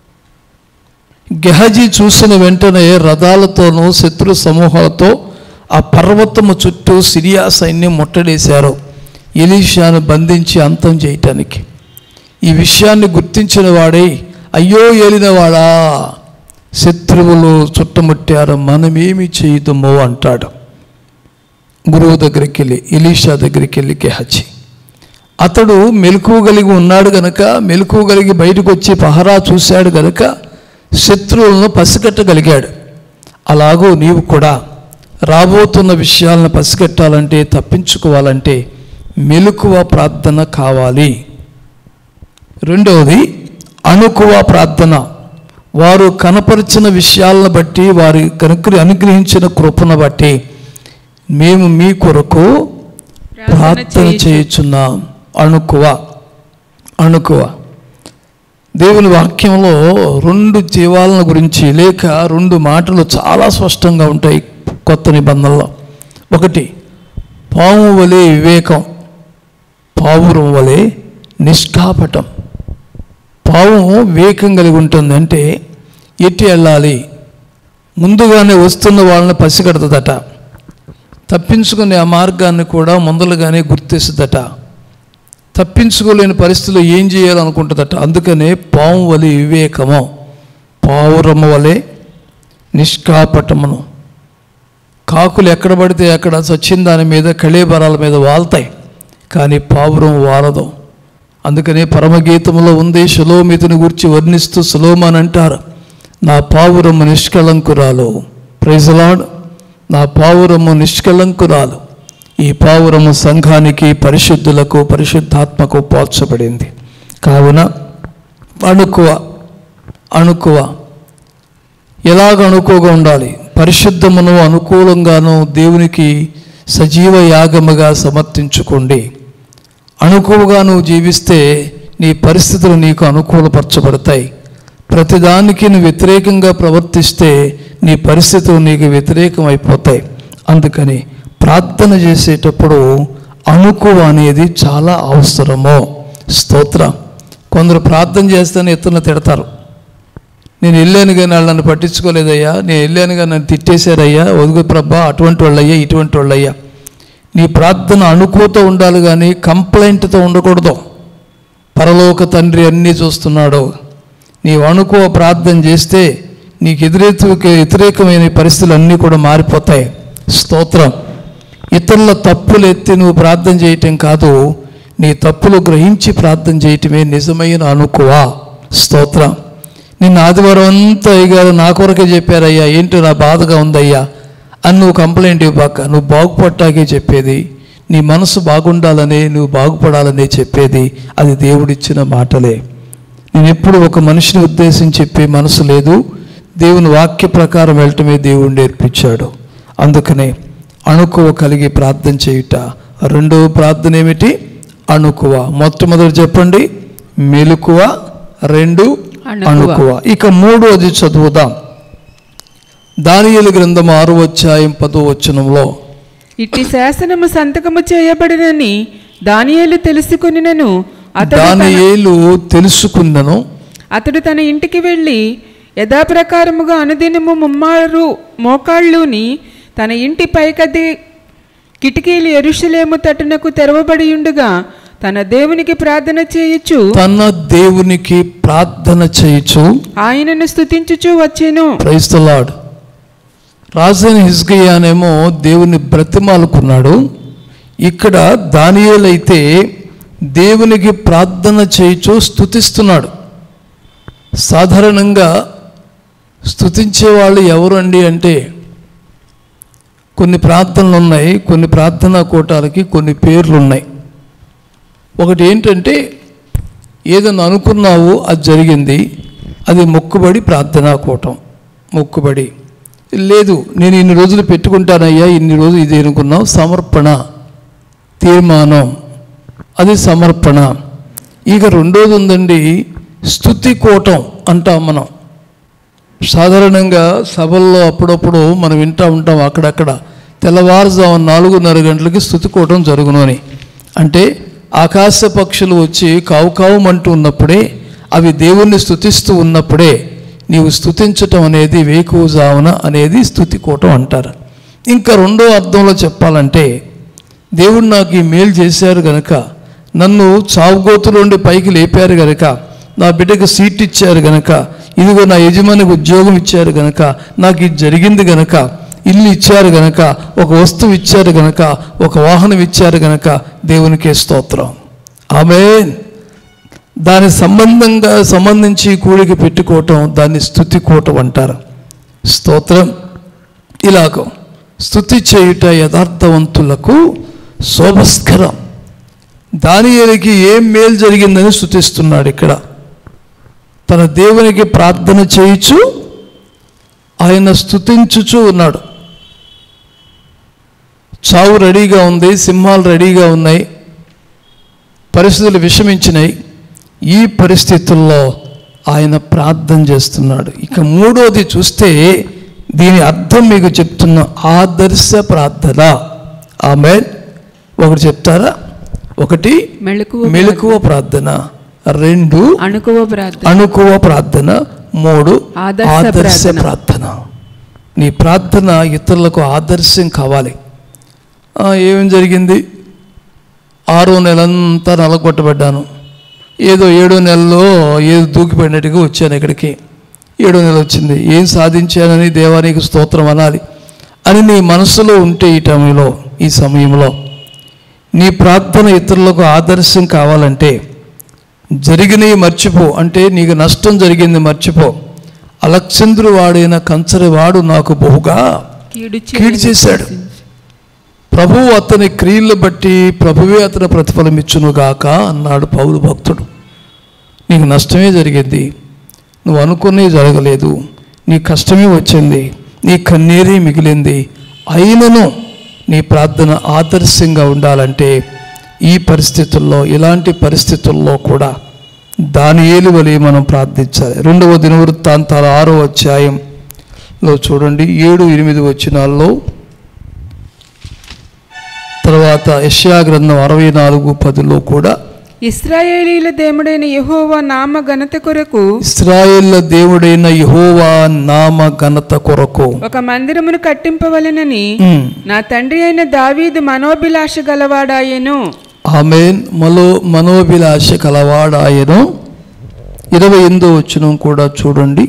గెహజీ చూసిన వెంటనే రథాలతోనూ శత్రు సమూహాలతో ఆ పర్వతము చుట్టూ సిరియా సైన్యం ముట్టడేశారు ఎలీషాను బంధించి అంతం చేయటానికి ఈ విషయాన్ని గుర్తించిన వాడే అయ్యో ఏలినవాడా శత్రువులు చుట్టముట్టారు మనమేమి చేయుదమో అంటాడు గురువు దగ్గరికి వెళ్ళి ఎలీషా దగ్గరికి వెళ్ళి గెహజీ అతడు మెలకువగలిగి ఉన్నాడు గనక మెలకువగలిగి బయటకు వచ్చి పహరా చూశాడు గనక శత్రువులను పసిగట్టగలిగాడు అలాగూ నీవు కూడా రాబోతున్న విషయాలను పసిగట్టాలంటే తప్పించుకోవాలంటే మెలకువ ప్రార్థన కావాలి రెండవది అణుకువ ప్రార్థన వారు కనపరిచిన విషయాలను బట్టి వారి కనుక అనుగ్రహించిన కృపను బట్టి మేము మీ కొరకు ప్రార్థన చేయుచున్నాం అణుకువ అణుకువ దేవుని వాక్యంలో రెండు జీవాలను గురించి లేక రెండు మాటలు చాలా స్పష్టంగా ఉంటాయి కొత్త నిబంధనలో ఒకటి పాము వలె వివేకం పావురం వలె నిష్కాపటం పాము వివేకం కలిగి ఉంటుంది అంటే ఎట్టి వెళ్ళాలి ముందుగానే వస్తున్న వాళ్ళని పసిగడుతుందట తప్పించుకునే ఆ మార్గాన్ని కూడా ముందలుగానే గుర్తిస్తుందట తప్పించుకోలేని పరిస్థితిలో ఏం చేయాలనుకుంటుందట అందుకనే పాము వలె వివేకము పావురము వలె నిష్కాపటమును కాకులు ఎక్కడ పడితే అక్కడ చచ్చిన దాని మీద కళేబరాల మీద వాళ్తాయి కానీ పావురం వాలదు అందుకనే పరమగీతంలో ఉంది సులోమితుని గురించి వర్ణిస్తూ సులోమని అంటారు నా పావురము నిష్కళంకురాలు ప్రైజలాడ్ నా పావురము నిష్కళంకురాలు ఈ పావురము సంఘానికి పరిశుద్ధులకు పరిశుద్ధాత్మకు పోల్చబడింది కావున అణుకువ అణుకువ ఎలాగ అనుకోగా ఉండాలి పరిశుద్ధమును అనుకూలంగాను దేవునికి సజీవ యాగముగా సమర్థించుకోండి అణుకువగా నువ్వు జీవిస్తే నీ పరిస్థితులు నీకు అనుకూలపరచబడతాయి ప్రతిదానికి నువ్వు వ్యతిరేకంగా ప్రవర్తిస్తే నీ పరిస్థితులు నీకు వ్యతిరేకం అయిపోతాయి అందుకని ప్రార్థన చేసేటప్పుడు అణుకువ అనేది చాలా అవసరము స్తోత్రం కొందరు ప్రార్థన చేస్తేనే ఇతరులను తిడతారు నేను వెళ్ళాను కానీ వాళ్ళు నన్ను పట్టించుకోలేదయ్యా నేను వెళ్ళాను కానీ నన్ను తిట్టేశారయ్యా ఒదుగు ప్రభా అటువంటి వాళ్ళయ్యా ఇటువంటి వాళ్ళయ్యా నీ ప్రార్థన అనుకూతో ఉండాలి కానీ కంప్లైంట్తో ఉండకూడదు పరలోక తండ్రి అన్నీ చూస్తున్నాడు నీవు అనుకో ప్రార్థన చేస్తే నీకు ఎదురెత్తుకు వ్యతిరేకమైన పరిస్థితులు అన్నీ కూడా మారిపోతాయి స్తోత్రం ఇతరుల తప్పులు ఎత్తి నువ్వు ప్రార్థన చేయటం కాదు నీ తప్పులు గ్రహించి ప్రార్థన చేయటమే నిజమైన అనుకువ స్తోత్రం నిన్న ఆదివారం అంతా అయ్యగారు నా కొరకే చెప్పారయ్యా ఏంటో నా బాధగా ఉందయ్యా అని నువ్వు కంప్లైంట్ ఇవ్వక నువ్వు బాగుపట్టాకే చెప్పేది నీ మనసు బాగుండాలనే నువ్వు బాగుపడాలనే చెప్పేది అది దేవుడిచ్చిన మాటలే నేను ఎప్పుడు ఒక మనిషిని ఉద్దేశించి చెప్పే మనసు లేదు దేవుని వాక్య ప్రకారం వెళ్ళటమే దేవుడు నేర్పించాడు అందుకనే అణుకువ కలిగి ప్రార్థన చేయుట రెండవ ప్రార్థన ఏమిటి అణుకువ మొట్టమొదటి చెప్పండి మెలకువ రెండు అణుకువ. అణుకువ ఇక మూడోది చదువుదాం దానియేలు గ్రంథం ఆరు అధ్యాయం పదో వచనంలో ఇట్టి శాసనము సంతకము చేయబడినని దానియేలు తెలుసుకునినను అతడు తన- దానియేలు తెలుసుకుందను అతడు తన ఇంటికి వెళ్ళి యథాప్రకారముగా అనుదినము ముమ్మారు మోకాళ్ళుని తన ఇంటి పైకది కిటికీలు ఎరుషలేము తట్టునకు తెరవబడి ఉండగా తన దేవునికి ప్రార్థన చేయొచ్చు తన దేవునికి ప్రార్థన చేయుచు ఆయనను స్తుతించుచు వచ్చెను ప్రైజ్ ద లార్డ్ రాజైన హిజ్కియానేమో దేవుని బ్రతిమాలుకున్నాడు ఇక్కడ దానియేలైతే దేవునికి ప్రార్థన చేయుచు స్తుతిస్తున్నాడు సాధారణంగా స్తుతించే వాళ్ళు ఎవరండి అంటే కొన్ని ప్రార్థనలు ఉన్నాయి కొన్ని ప్రార్థనా కూటాలకి కొన్ని పేర్లు ఉన్నాయి ఒకటి ఏంటంటే ఏదైనా అనుకున్నావు అది జరిగింది అది మొక్కుబడి ప్రార్థనా కూటం మొక్కుబడి లేదు నేను ఇన్ని రోజులు పెట్టుకుంటానయ్యా ఇన్ని రోజులు ఇది అనుకున్నావు సమర్పణ తీర్మానం అది సమర్పణ ఇక రెండోది ఉందండి స్థుతి కూటం అంటాం మనం సాధారణంగా సభల్లో అప్పుడప్పుడు మనం వింటూ ఉంటాం అక్కడక్కడ తెల్లవారుజాము నాలుగున్నర గంటలకి స్థుతి కూటం జరుగును అని అంటే ఆకాశ పక్షులు వచ్చి కావు కావుమంటూ ఉన్నప్పుడే అవి దేవుణ్ణి స్థుతిస్తూ ఉన్నప్పుడే నీవు స్థుతించటం అనేది వేకువజామున అనేది స్థుతి కూటం అంటారు ఇంకా రెండో అర్థంలో చెప్పాలంటే దేవుడు నాకు ఈ మేలు చేశారు గనక నన్ను చావుగోతుల నుండి పైకి లేపారు గనక నా బిడ్డకు సీట్ ఇచ్చారు గనక ఇదిగో నా యజమానికి ఉద్యోగం ఇచ్చారు గనక నాకు ఇది జరిగింది గనక ఇల్లు ఇచ్చారు గనక ఒక వస్తువు ఇచ్చారు గనక ఒక వాహనం ఇచ్చారు గనక దేవునికే స్తోత్రం ఆమె దాని సంబంధంగా సంబంధించి కూడిక పెట్టుకోవటం దాన్ని స్థుతి కూటం అంటారు స్తోత్రం ఇలాగో స్థుతి చేయుట యథార్థవంతులకు శోభస్కరం దానియేలుకి ఏం మేలు జరిగిందని స్థుతిస్తున్నాడు ఇక్కడ తన దేవునికి ప్రార్థన చేయుచు ఆయన స్థుతించుచు ఉన్నాడు చావు రెడీగా ఉంది సింహాలు రెడీగా ఉన్నాయి పరిస్థితులు విషమించినాయి ఈ పరిస్థితుల్లో ఆయన ప్రార్థన చేస్తున్నాడు ఇక మూడోది చూస్తే దీని అర్థం మీకు చెప్తున్న ఆదర్శ ప్రార్థన ఆమె ఒకటి చెప్తారా ఒకటి మెళకువ మెలకువ ప్రార్థన రెండు అణుకువ ప్రార్థన అణుకువ ప్రార్థన మూడు ఆదర్శ ఆదర్శ ప్రార్థన. ప్రార్థన నీ ప్రార్థన ఇతరులకు ఆదర్శం కావాలి ఆ, ఏమేం జరిగింది ఆరో నెలంతా నలగొట్టబడ్డాను ఏదో ఏడో నెలలో ఏదో దూకిపడినట్టుగా వచ్చాను ఇక్కడికి ఏడో నెల వచ్చింది ఏం సాధించానని దేవానికి స్తోత్రం అనాలి అని నీ మనసులో ఉంటే ఈ టైంలో ఈ సమయంలో నీ ప్రార్థన ఇతరులకు ఆదర్శం కావాలంటే జరిగినవి మర్చిపో అంటే నీకు నష్టం జరిగింది మర్చిపో అలక్చంద్రు వాడైన కంచరి వాడు నాకు బహుగా కీడు కీడు చేశాడు ప్రభువు అతని క్రియలు బట్టి ప్రభువే అతని ప్రతిఫలం ఇచ్చునుగాక అన్నాడు పౌరు భక్తుడు నీకు నష్టమే జరిగింది నువ్వు అనుకునే జరగలేదు నీ కష్టమే వచ్చింది నీ కన్నీరే మిగిలింది అయినను నీ ప్రార్థన ఆదర్శంగా ఉండాలంటే ఈ పరిస్థితుల్లో ఇలాంటి పరిస్థితుల్లో కూడా దాని ఏలు వలె మనం ప్రార్థించాలి రెండవ దినవృత్తాంతాల ఆరో అధ్యాయంలో చూడండి ఏడు ఎనిమిది వచ్చినాల్లో తర్వాత యెషయా గ్రంథం అరవై నాలుగు పదిలో కూడా ఇస్రాయేలీల దేవుడైన యెహోవా నామ ఘనత కొరకు ఇస్రాయేళ్ల దేవుడైన యెహోవా నామ ఘనత కొరకు ఒక మందిరమును కట్టింపవలెనని ఉమ్, నా తండ్రి అయిన దావీదు మనోభిలాష గలవాడాయెను ఆమెన్ మలో మనోభిలాష కలవాడాయను ఇరవై ఎనిమిదో వచ్చిన కూడా చూడండి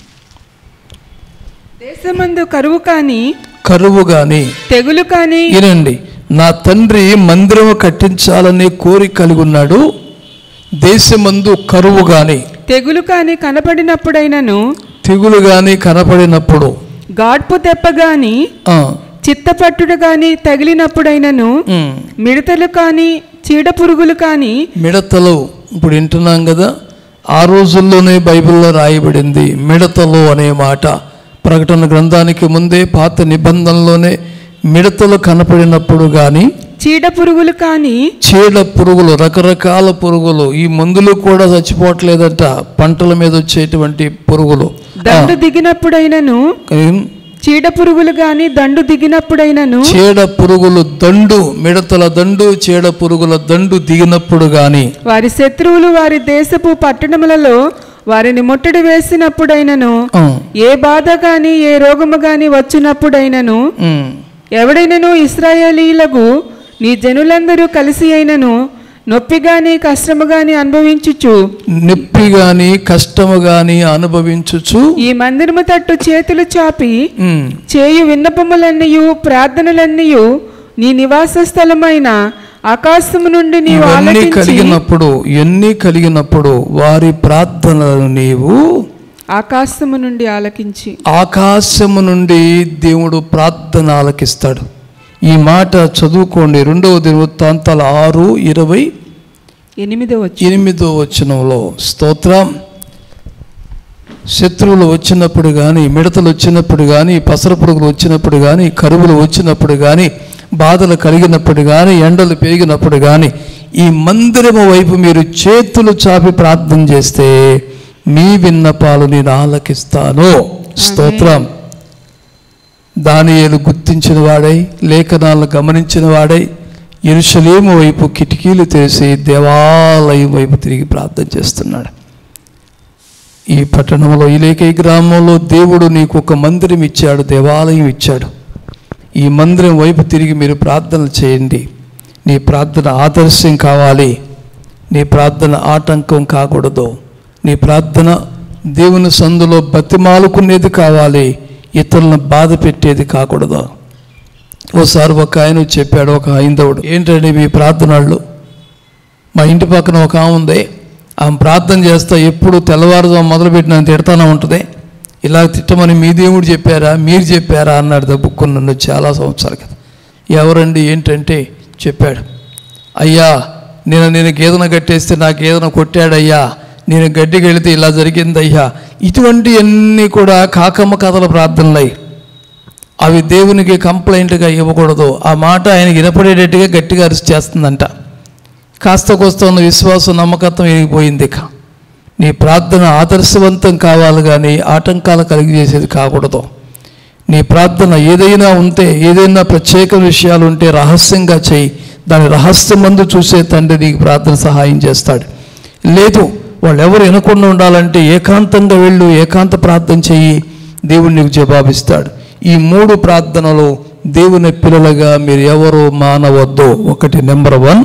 దేశమందు కరువు కాని కరువు గాని తెగులు కాని వినండి నా తండ్రి మందిరము కట్టించాలనే కోరిక కలిగి ఉన్నాడు దేశమందు కరువు గాని తెగులు కాని కనపడినప్పుడైనను తెగులు గాని కనపడినప్పుడు గాడ్పు తెప్ప గాని ఆ, చిత్తపట్టుడు గాని తగిలినప్పుడైనను ఉమ్. మిడతలు కాని చీడ పురుగులు కాని మిడతలు ఇప్పుడు వింటున్నాం కదా ఆ రోజుల్లోనే బైబిల్లో రాయబడింది మిడతలు అనే మాట ప్రకటన గ్రంథానికి ముందే పాత నిబంధనలోనే మిడతలు కనపడినప్పుడు కానీ చీడ పురుగులు కాని చీడ పురుగులు రకరకాల పురుగులు ఈ మందులు కూడా చచ్చిపోవట్లేదట పంటల మీద వచ్చేటువంటి పురుగులు దండు దిగినప్పుడైనను ఏం? చీడ పురుగులు గాని దండు దిగినప్పుడైనను చీడ పురుగులు దండు మిడతల దండు చీడ పురుగుల దండు దిగినప్పుడు గాని వారి శత్రువులు వారి దేశపు పట్టణములలో వారిని ముట్టడి వేసినప్పుడైనను ఆ, ఏ బాధ గాని ఏ రోగము గాని వచ్చినప్పుడైనను ఉమ్, ఎవడైనను ఇస్రాయేలీలకు నీ జనులందరూ కలిసి అయినను నొప్పి గాని కష్టము గాని అనుభవించుచు నొప్పి గాని కష్టము గాని అనుభవించుచు ఈ మందిరము తట్టు చేతులు చాపి ఉమ్, చేయు విన్నపములన్నయు ప్రార్థనలన్నయు నీ నివాస స్థలమైన ఆకాశము నుండి నీవు ఇవన్నీ ఆలకించి కలిగినప్పుడు ఎన్ని కలిగినప్పుడు వారి ప్రార్థనలు నీవు ఆకాశము నుండి ఆలకించి ఆకాశము నుండి దేవుడు ప్రార్థన ఆలకిస్తాడు ఈ మాట చదువుకోండి రెండవ దినవృత్తాంతాల ఆరు ఇరవై ఎనిమిదో వచ్చి ఎనిమిదో వచనంలో స్తోత్రం శత్రువులు వచ్చినప్పుడు కానీ మిడతలు వచ్చినప్పుడు కానీ పసర పురుగులు వచ్చినప్పుడు కానీ కరువులు వచ్చినప్పుడు కానీ బాధలు కలిగినప్పుడు కానీ ఎండలు పెరిగినప్పుడు కానీ ఈ మందిరము వైపు మీరు చేతులు చాపి ప్రార్థన చేస్తే మీ విన్నపాలు నేను ఆలకిస్తాను స్తోత్రం దానియేలు గుర్తించిన వాడై లేఖనాలను గమనించిన వాడై ఎరుషలేము వైపు కిటికీలు తెరిచి దేవాలయం వైపు తిరిగి ప్రార్థన చేస్తున్నాడు ఈ పట్టణంలో ఈ లేఖ ఈ గ్రామంలో దేవుడు నీకు ఒక మందిరం ఇచ్చాడు దేవాలయం ఇచ్చాడు ఈ మందిరం వైపు తిరిగి మీరు ప్రార్థనలు చేయండి నీ ప్రార్థన ఆదర్శం కావాలి నీ ప్రార్థన ఆటంకం కాకూడదు నీ ప్రార్థన దేవుని సందులో బతిమాలుకునేది కావాలి ఇతరులను బాధ పెట్టేది కాకూడదు ఓసారి ఒక ఆయన వచ్చి చెప్పాడు ఒక హైందవుడు ఏంటండి మీ ప్రార్థనలు మా ఇంటి పక్కన ఒక ఆమె ఉంది ఆమె ప్రార్థన చేస్తా ఎప్పుడు తెల్లవారుజాము మొదలుపెట్టిన తిడతానే ఉంటుంది ఇలా తిట్టమని మీ దేవుడు చెప్పారా మీరు చెప్పారా అన్నాడు దబ్బుక్కుని నన్ను చాలా సంవత్సరాల కదా ఎవరండి ఏంటంటే చెప్పాడు అయ్యా నేను నేను గేదెన కట్టేస్తే నా గేదెన కొట్టాడయ్యా నేను గడ్డికి వెళితే ఇలా జరిగిందయ్యా ఇటువంటి అన్నీ కూడా కాకమ్మ కథల ప్రార్థనలయ్యి అవి దేవునికి కంప్లైంట్గా ఇవ్వకూడదు ఆ మాట ఆయనకి వినపడేటట్టుగా గట్టిగా అరిచి చేస్తుందంట కాస్త కోస్త ఉన్న విశ్వాసం నమ్మకత్వం విరిగిపోయింది ఇక నీ ప్రార్థన ఆదర్శవంతం కావాలి కానీ ఆటంకాలు కలిగజేసేది కాకూడదు నీ ప్రార్థన ఏదైనా ఉంటే ఏదైనా ప్రత్యేక విషయాలు ఉంటే రహస్యంగా చేయి దాని రహస్యమందు చూసే తండ్రి నీకు ప్రార్థన సహాయం చేస్తాడు లేదు వాళ్ళు ఎవరు వినకుండా ఉండాలంటే ఏకాంతంగా వెళ్ళు ఏకాంత ప్రార్థన చెయ్యి దేవుడు నీకు జవాబిస్తాడు ఈ మూడు ప్రార్థనలు దేవుని పిల్లలుగా మీరు ఎవరు మానవద్దు ఒకటి నెంబర్ వన్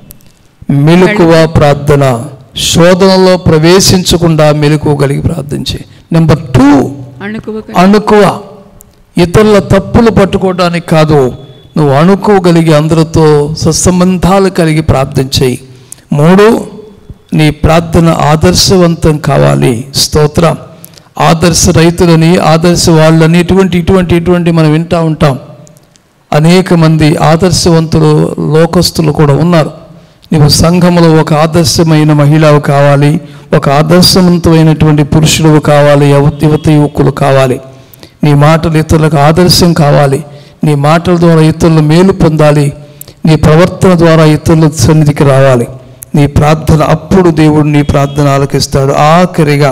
మెలకువ ప్రార్థన శోధనలో ప్రవేశించకుండా మెలకువగలిగి ప్రార్థించి నెంబర్ టూ అణుకువ అణుకువ ఇతరుల తప్పులు పట్టుకోవడానికి కాదు నువ్వు అణుకోగలిగి అందరితో సత్సంబంధాలు కలిగి ప్రార్థన చేయి మూడు నీ ప్రార్థన ఆదర్శవంతం కావాలి స్తోత్రం ఆదర్శ రైతులని ఆదర్శ వాళ్ళని ఇటువంటి ఇటువంటి ఇటువంటి మనం వింటూ ఉంటాం అనేక మంది ఆదర్శవంతులు లోకస్తులు కూడా ఉన్నారు నీవు సంఘంలో ఒక ఆదర్శమైన మహిళవు కావాలి ఒక ఆదర్శవంతమైనటువంటి పురుషుడు కావాలి యువ- యువత యువకులు కావాలి నీ మాటలు ఇతరులకు ఆదర్శం కావాలి నీ మాటల ద్వారా ఇతరులు మేలు పొందాలి నీ ప్రవర్తన ద్వారా ఇతరుల సన్నిధికి రావాలి నీ ప్రార్థన అప్పుడు దేవుడు నీ ప్రార్థన ఆలకిస్తాడు ఆఖరిగా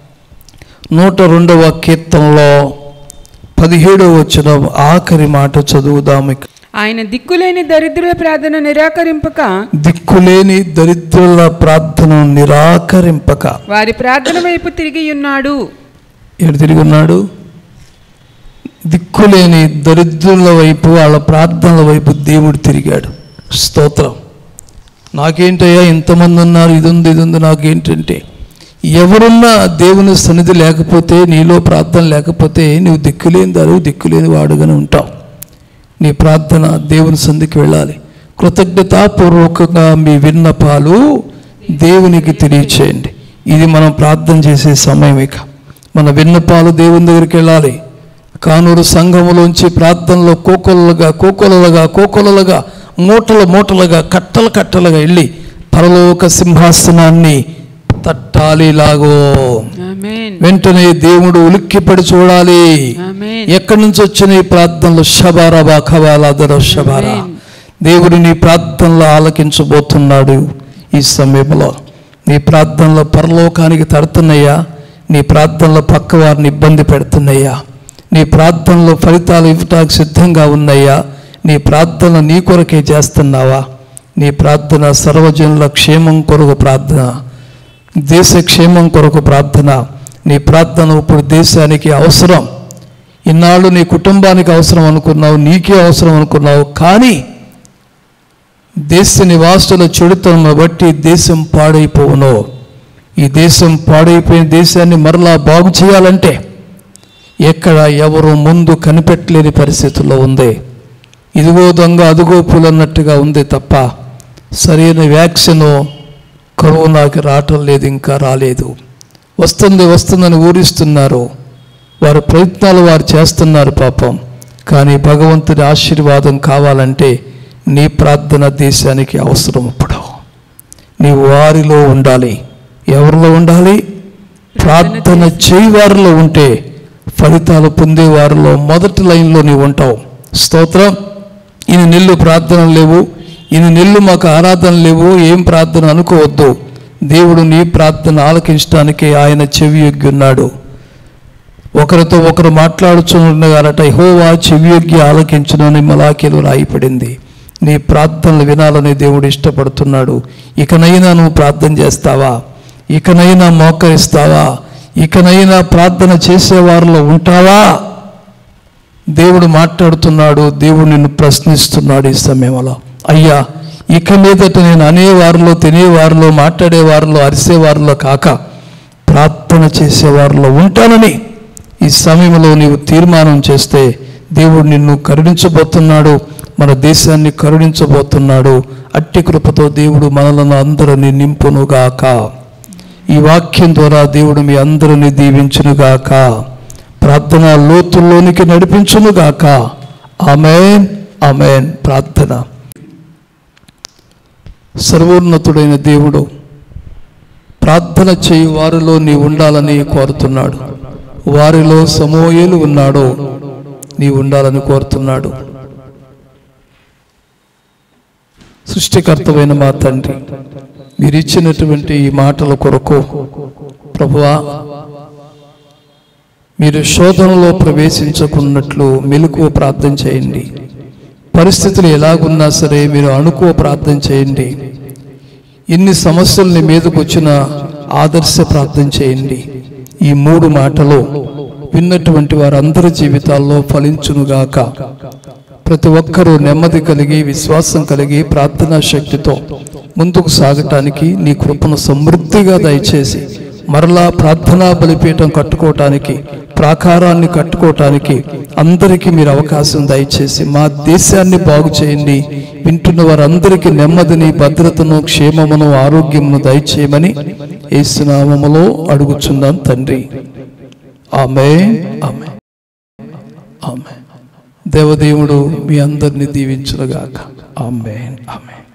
నూట రెండవ కీర్తనలో పదిహేడవ వచ్చిన ఆఖరి మాట చదువుదాము ఇక. ఆయన దిక్కులేని దరిద్రుల ప్రార్థన నిరాకరింపక దిక్కులేని దరిద్రుల ప్రార్థనను నిరాకరింపక వారి ప్రార్థన వైపు తిరిగి ఉన్నాడు ఏడు తిరిగి ఉన్నాడు దిక్కులేని దరిద్రుల వైపు వాళ్ళ ప్రార్థనల వైపు దేవుడు తిరిగాడు స్తోత్రం నాకేంటయ్యా ఇంతమంది ఉన్నారు ఇది ఉంది ఇది ఉంది నాకేంటంటే ఎవరున్నా దేవుని సన్నిధి లేకపోతే నీలో ప్రార్థన లేకపోతే నువ్వు దిక్కులేని దారు దిక్కులేని వాడుగానే ఉంటావు నీ ప్రార్థన దేవుని సంధికి వెళ్ళాలి కృతజ్ఞతాపూర్వకంగా మీ విన్నపాలు దేవునికి తెలియచేయండి ఇది మనం ప్రార్థన చేసే సమయం ఇక మన విన్నపాలు దేవుని దగ్గరికి వెళ్ళాలి కానూరు సంఘములోంచి ప్రార్థనలో కోకొలలుగా కోకొలలుగా కోకొలలుగా మూటలు మూటలుగా కట్టలు కట్టలుగా వెళ్ళి పరలోక సింహాసనాన్ని తట్టాలి లాగో ఆమేన్ వెంటనే దేవుడు ఉలిక్కిపడి చూడాలి ఆమేన్ ఎక్కడి నుంచి వచ్చిన ఈ ప్రార్థనలు షబారబా ఖబాలాదర షబారా దేవుడు నీ ప్రార్థనలు ఆలకించబోతున్నాడు ఈ సమయంలో నీ ప్రార్థనలో పరలోకానికి తడుతున్నాయా నీ ప్రార్థనలో పక్క వారిని ఇబ్బంది పెడుతున్నాయా నీ ప్రార్థనలో ఫలితాలు ఇవ్వటానికి సిద్ధంగా ఉన్నాయా నీ ప్రార్థన నీ కొరకే చేస్తున్నావా నీ ప్రార్థన సర్వజనుల క్షేమం కొరకు ప్రార్థన దేశ క్షేమం కొరకు ప్రార్థన నీ ప్రార్థన ఇప్పుడు దేశానికి అవసరం ఇన్నాళ్ళు నీ కుటుంబానికి అవసరం అనుకున్నావు నీకే అవసరం అనుకున్నావు కానీ దేశ నివాసుల చెడుతనం బట్టి దేశం పాడైపోవును ఈ దేశం పాడైపోయిన దేశాన్ని మరలా బాగు చేయాలంటే ఎక్కడ ఎవరు ముందు కనిపెట్టలేని పరిస్థితుల్లో ఉంది ఇదిగో దొంగ అదుగో పూలు అన్నట్టుగా ఉంది తప్ప సరైన వ్యాక్సిన్ కరోనాకి రావటం లేదు ఇంకా రాలేదు వస్తుంది వస్తుందని ఊరిస్తున్నారు వారి ప్రయత్నాలు వారు చేస్తున్నారు పాపం కానీ భగవంతుడి ఆశీర్వాదం కావాలంటే నీ ప్రార్థన దేశానికి అవసరం ఇప్పుడు నీవు వారిలో ఉండాలి ఎవరిలో ఉండాలి ప్రార్థన చేయి వారిలో ఉంటే ఫలితాలు పొందే వారిలో మొదటి లైన్లో నీవు ఉంటావు స్తోత్రం ఇన్ని నెల్లు ప్రార్థనలు లేవు ఇన్ని నెల్లు మాకు ఆరాధన లేవు ఏం ప్రార్థన అనుకోవద్దు దేవుడు నీ ప్రార్థన ఆలకించడానికి ఆయన చెవి యొగ్గి ఉన్నాడు ఒకరితో ఒకరు మాట్లాడుచుండగారట హోవా చెవియొగ్గి ఆలకించును అని మలాఖీలు రాయిపడింది నీ ప్రార్థనలు వినాలని దేవుడు ఇష్టపడుతున్నాడు ఇకనైనా నువ్వు ప్రార్థన చేస్తావా ఇకనైనా మోకరిస్తావా ఇకనైనా ప్రార్థన చేసేవారిలో ఉంటావా దేవుడు మాట్లాడుతున్నాడు దేవుడు నిన్ను ప్రశ్నిస్తున్నాడు ఈ సమయంలో అయ్యా ఇక మీదట నేను అనేవారిలో తినేవారిలో మాట్లాడేవారిలో అరిసేవారిలో కాక ప్రార్థన చేసేవారిలో ఉంటానని ఈ సమయంలో నీవు తీర్మానం చేస్తే దేవుడు నిన్ను కరుణించబోతున్నాడు మన దేశాన్ని కరుణించబోతున్నాడు అట్టి కృపతో దేవుడు మనలను అందరిని నింపునుగాక ఈ వాక్యం ద్వారా దేవుడు మీ అందరిని దీవించునుగాక ప్రార్థన లోతుల్లోనికి నడిపించునుగాక ఆమెన్ ఆమెన్ ప్రార్థన సర్వోన్నతుడైన దేవుడు ప్రార్థన చేయి వారిలో నీ ఉండాలని కోరుతున్నాడు వారిలో సమూహేలు ఉన్నాడో నీ ఉండాలని కోరుతున్నాడు సృష్టికర్తమైన మా తండ్రి మీరు ఇచ్చినటువంటి ఈ మాటల కొరకు ప్రభువా మీరు శోధనలో ప్రవేశించకున్నట్లు మెలకువ ప్రార్థన చేయండి పరిస్థితులు ఎలాగున్నా సరే మీరు అణుకువ ప్రార్థన చేయండి ఎన్ని సమస్యలు నీ మీదకు వచ్చినా ఆదర్శ ప్రార్థన చేయండి ఈ మూడు మాటలు విన్నటువంటి వారందరి జీవితాల్లో ఫలించునుగాక ప్రతి ఒక్కరూ నెమ్మది కలిగి విశ్వాసం కలిగి ప్రార్థనా శక్తితో ముందుకు సాగటానికి నీ కృపను సమృద్ధిగా దయచేసి మరలా ప్రార్థనా బలిపీఠం కట్టుకోవటానికి ప్రాకారాన్ని కట్టుకోవటానికి అందరికీ మీరు అవకాశం దయచేసి మా దేశాన్ని బాగు చేయండి వింటున్న వారందరికీ నెమ్మదిని భద్రతను క్షేమమును ఆరోగ్యమును దయచేయమని ఏసునామములో అడుగుచున్నాం తండ్రి ఆమె ఆమె ఆమె దేవదేవుడు మీ అందరిని దీవించునుగాక ఆమె ఆమె